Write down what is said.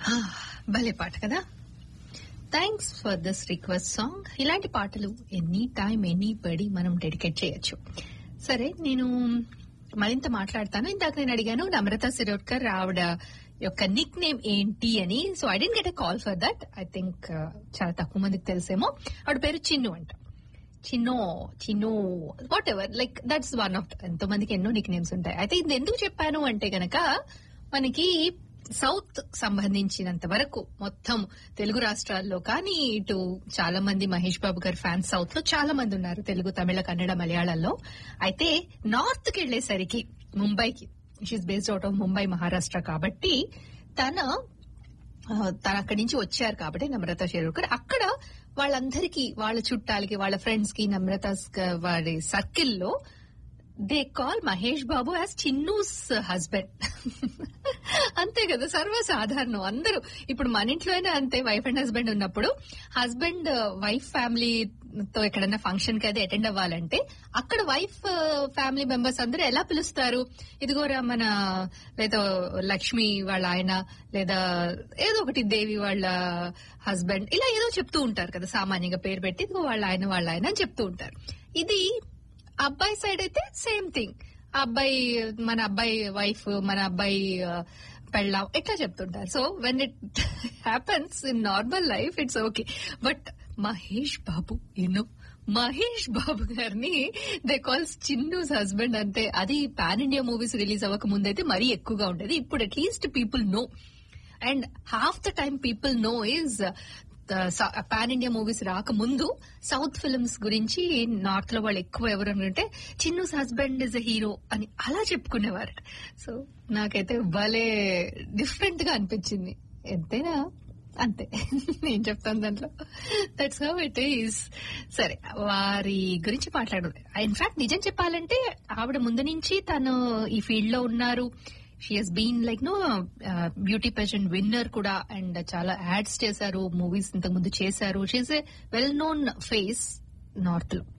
భలే పాట కదా thanks for this request song ఇలాంటి పాటలు ఎనీ టైం ఎనీ బడి మనం డెడికేట్ చేయొచ్చు సరే నేను మరింత మాట్లాడతాను ఇందాక నేను అడిగాను నమ్రత సిరోడ్కర్ ఆవిడ యొక్క నిక్ నేమ్ ఏంటి అని so I didn't get a call for that I think చాలా తక్కువ మందికి తెలిసేమో ఆవిడ పేరు చిన్ను అంట Chinno Chinnu whatever like that's one of ఎంతో మందికి ఎన్నో నిక్ నేమ్స్ ఉంటాయి అయితే ఇది ఎందుకు చెప్పాను అంటే గనక మనకి సౌత్ సంబంధించినంత వరకు మొత్తం తెలుగు రాష్ట్రాల్లో కానీ ఇటు చాలా మంది మహేష్ బాబు గారి ఫ్యాన్స్ సౌత్ లో చాలా మంది ఉన్నారు తెలుగు తమిళ కన్నడ మలయాళంలో అయితే నార్త్ కి వెళ్లేసరికి ముంబైకి she based out of Mumbai Maharashtra కాబట్టి తన ఆ, తను అక్కడి నుంచి వచ్చారు కాబట్టి నమ్రత షేర్కర్ అక్కడ వాళ్ళందరికీ వాళ్ళ చుట్టాలకి వాళ్ళ ఫ్రెండ్స్ కి నమ్రత వారి సర్కిల్లో they call Mahesh Babu as Chinnu's husband అంతే కదా సర్వసాధారణం అందరూ ఇప్పుడు మన ఇంట్లోనే అంతే వైఫ్ అండ్ హస్బెండ్ ఉన్నప్పుడు హస్బెండ్ వైఫ్ ఫ్యామిలీతో ఎక్కడైనా ఫంక్షన్ కి అది అటెండ్ అవ్వాలంటే అక్కడ వైఫ్ ఫ్యామిలీ మెంబర్స్ అందరూ ఎలా పిలుస్తారు ఇదిగోరా మన లేదా లక్ష్మి వాళ్ళ ఆయన లేదా ఏదో ఒకటి దేవి వాళ్ళ హస్బెండ్ ఇలా ఏదో చెప్తూ ఉంటారు కదా సామాన్యంగా పేరు పెట్టి ఇదిగో వాళ్ళ ఆయన వాళ్ళ ఆయన అని చెప్తూ ఉంటారు ఇది అబ్బాయి సైడ్ అయితే సేమ్ థింగ్ అబ్బాయి మన అబ్బాయి వైఫ్ మన అబ్బాయి ఆ, పెళ్ళాం ఇట్లా చెప్తుంటారు so when it happens in normal life it's okay but Mahesh Babu you know Mahesh Babu గారిని దే కాల్స్ చిన్నూస్ హస్బెండ్ అంటే అది పాన్ ఇండియా మూవీస్ రిలీజ్ అవ్వక ముందైతే మరీ ఎక్కువగా ఉండేది ఇప్పుడు at least people know and half the time people know is pan India movies రాకముందు సౌత్ ఫిల్మ్స్ గురించి నార్త్ లో వాళ్ళు ఎక్కువ ఎవరు అంటే Chinnu's husband is a hero అని అలా చెప్పుకునేవారు సో నాకైతే భలే డిఫరెంట్ గా అనిపించింది ఎంతైనా అంతే నేను చెప్తాను దాంట్లో దట్స్ హౌ ఇట్ ఈస్ సరే వారి గురించి మాట్లాడు ఇన్ఫాక్ట్ నిజం చెప్పాలంటే ఆవిడ ముందు నుంచి తను ఈ ఫీల్డ్ లో ఉన్నారు she has been like no beauty pageant winner కూడా అండ్ చాలా యాడ్స్ చేశారు మూవీస్ ఇంతకు ముందు చేశారు she's a well known face north లో